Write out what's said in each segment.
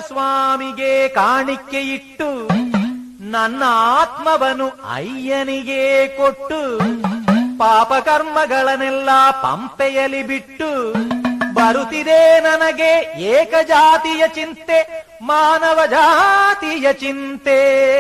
ಸ್ವಾಮಿಗೆ ಕಾಣಿಕೆ ಇಟ್ಟು ನನ್ನ ಆತ್ಮವನು ಅಯ್ಯನಿಗೆ ಕೊಟ್ಟು ಪಾಪ ಕರ್ಮಗಳನ್ನೆಲ್ಲ ಪಂಪೆಯಲಿ ಬಿಟ್ಟು ಬರುತ್ತಿದೆ ನನಗೆ ಏಕಜಾತಿಯ ಚಿಂತೆ ಮಾನವ ಜಾತಿಯ ಚಿಂತೆ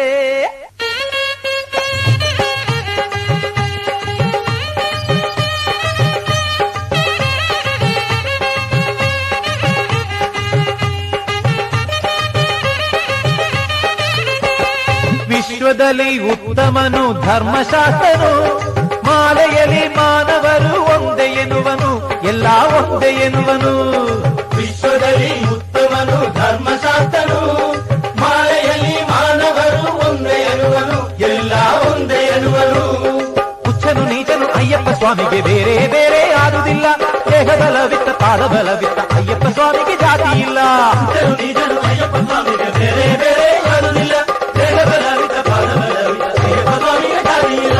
ವಿಶ್ವದಲ್ಲಿ ಉತ್ತಮನು ಧರ್ಮಶಾಸ್ತ್ರನು ಮಾಲೆಯಲ್ಲಿ ಮಾನವರು ಒಂದೇ ಎನ್ನುವನು ಎಲ್ಲ ಒಂದೇ ಎನ್ನುವನು ವಿಶ್ವದಲ್ಲಿ ಉತ್ತಮನು ಧರ್ಮಶಾಸ್ತ್ರನು ಮಾಲೆಯಲ್ಲಿ ಮಾನವರು ಒಂದೇ ಎನ್ನುವನು ಎಲ್ಲ ಒಂದೇ ಎನ್ನುವನು ಹುಚ್ಚನು ನೀಚನು ಅಯ್ಯಪ್ಪ ಸ್ವಾಮಿಗೆ ಬೇರೆ ಬೇರೆ ಆದುದಿಲ್ಲ ದೇಹ ಬಲವಿತ್ತ ಪಾದ ಬಲವಿತ್ತ ಅಯ್ಯಪ್ಪ ಸ್ವಾಮಿಗೆ ಜಾತಿ ಇಲ್ಲ ಇದ್ದರು ನಿಜರು ಅಯ್ಯಪ್ಪ ಸ್ವಾಮಿಗೆ ಬೇರೆ ಬೇರೆ ಯಾರುದಿಲ್ಲ ದೇಹ ಬಲವಿತ ಪಾದ ಬಲವಿತ ಅಯ್ಯಪ್ಪ ಸ್ವಾಮಿಗೆ ದಾರಿ ಇಲ್ಲ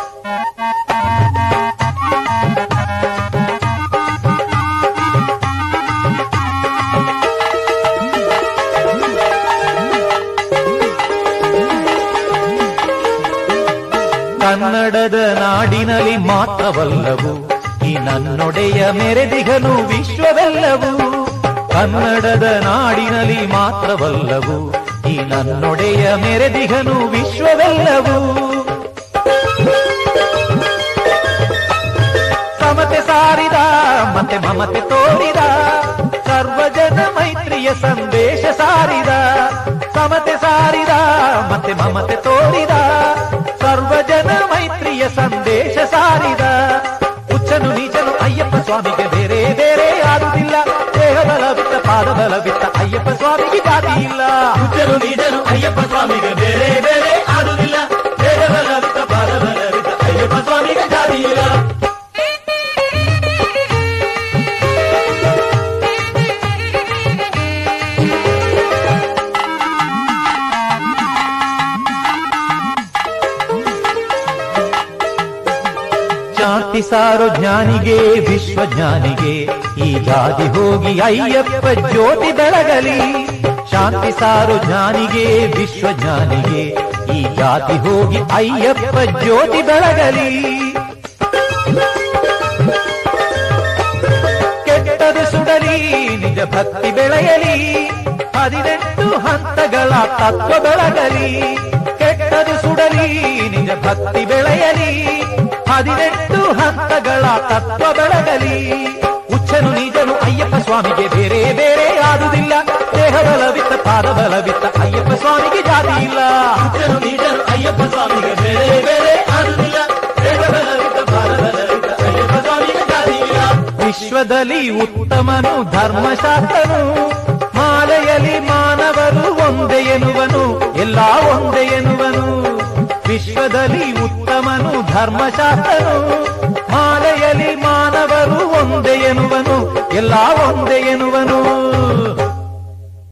ಕನ್ನಡದ ನಾಡಿನಲ್ಲಿ ಮಾತ್ರವಲ್ಲವು ಈ ನನ್ನೊಡೆಯ ಮೆರೆದಿಗನು ವಿಶ್ವವೆಲ್ಲವು ಕನ್ನಡದ ನಾಡಿನಲ್ಲಿ ಮಾತ್ರವಲ್ಲವು ಈ ನನ್ನೊಡೆಯ ಮೆರೆದಿಗನು ವಿಶ್ವವೆಲ್ಲವು ಸಮತೆ ಸಾರಿದ ಮತ್ತೆ ಮಮತೆ ತೋರಿದ ಸರ್ವಜನ ಮೈತ್ರಿಯ ಸಂದೇಶ ಸಾರಿದ ಸಮತೆ ಸಾರಿದ ಮತ್ತೆ ಮಮತೆ ತೋರಿದ ಸರ್ವಜನ ಮೈತ್ರಿಯ ಸಂದೇಶ ಸಾರಿದ ಹುಚ್ಚನು ನೀಚನು ಅಯ್ಯಪ್ಪ ಸ್ವಾಮಿಗೆ ಬೇರೆ ಬೇರೆ ಆದುದಿಲ್ಲ ದೇಹ ಬಲವಿತ್ತ ಪಾದ ಬಲವಿತ್ತ ಅಯ್ಯಪ್ಪ ಸ್ವಾಮಿಗೆ ಜಾತಿ ಇಲ್ಲ ಇದ್ದರು ನಿಜರು ಅಯ್ಯಪ್ಪ ಸ್ವಾಮಿಗೆ ಬೇರೆ ಬೇರೆ ಆರುದಿಲ್ಲ ದೇಹ ಬಲವಿತ ಪಾದ ಬಲವಿತ ಅಯ್ಯಪ್ಪ ಸ್ವಾಮಿಗೆ ದಾರಿ ಇಲ್ಲ ಶಾಂತಿ ಸಾರೋ ಜ್ಞಾನಿಗೆ ವಿಶ್ವಜ್ಞಾನಿಗೆ ಈ ಜಾತಿ ಹೋಗಿ ಅಯ್ಯಪ್ಪ ಜ್ಯೋತಿ ಬೆಳಗಲಿ ಶಾಂತಿ ಸಾರೋ ಜ್ಞಾನಿಗೆ ವಿಶ್ವಜ್ಞಾನಿಗೆ ಈ ಜಾತಿ ಹೋಗಿ ಅಯ್ಯಪ್ಪ ಜ್ಯೋತಿ ಬೆಳಗಲಿ ಕೆಟ್ಟದು ಸುಡಲಿ ನಿಜ ಭಕ್ತಿ ಬೆಳೆಯಲಿ ಹದಿನೆಂಟು ಹಂತಗಳ ತತ್ವ ಬೆಳಗಲಿ ಕೆಟ್ಟದು ಸುಡಲಿ ನಿಜ ಭಕ್ತಿ ಬೆಳೆಯಲಿ ಹದಿನೆಂಟು ಹಂತಗಳ ತತ್ವ ಬೆಳಗಲಿ ಹುಚ್ಚನು ನೀಜನು ಅಯ್ಯಪ್ಪ ಸ್ವಾಮಿಗೆ ಬೇರೆ ಬೇರೆ ಆದುದಿಲ್ಲ ದೇಹ ಬಲವಿತ್ತ ಪಾದ ಬಲವಿತ್ತ ಅಯ್ಯಪ್ಪ ಸ್ವಾಮಿಗೆ ಜಾತಿ ಇಲ್ಲ ಇದ್ದರು ನಿಜರು ಅಯ್ಯಪ್ಪ ಸ್ವಾಮಿಗೆ ಬೇರೆ ಬೇರೆ ಆರುದಿಲ್ಲ ದೇಹ ಬಲವಿತ ಪಾದ ಬಲವಿತ ಅಯ್ಯಪ್ಪ ಸ್ವಾಮಿಗೆ ದಾರಿ ಇಲ್ಲ ವಿಶ್ವದಲ್ಲಿ ಉತ್ತಮನು ಧರ್ಮಶಾಸ್ತ್ರನು ಮಾಲೆಯಲ್ಲಿ ಮಾನವರು ಒಂದೇ ಎನ್ನುವನು ಎಲ್ಲ ಒಂದೇ ಎನ್ನುವನು ವಿಶ್ವದಲ್ಲಿ ಉತ್ತಮನು ಧರ್ಮಶಾಸ್ತ್ರನು ಮಾಲೆಯಲ್ಲಿ ಮಾನವರು ಒಂದೇ ಎನ್ನುವನು ಎಲ್ಲ ಒಂದೇ ಎನ್ನುವನು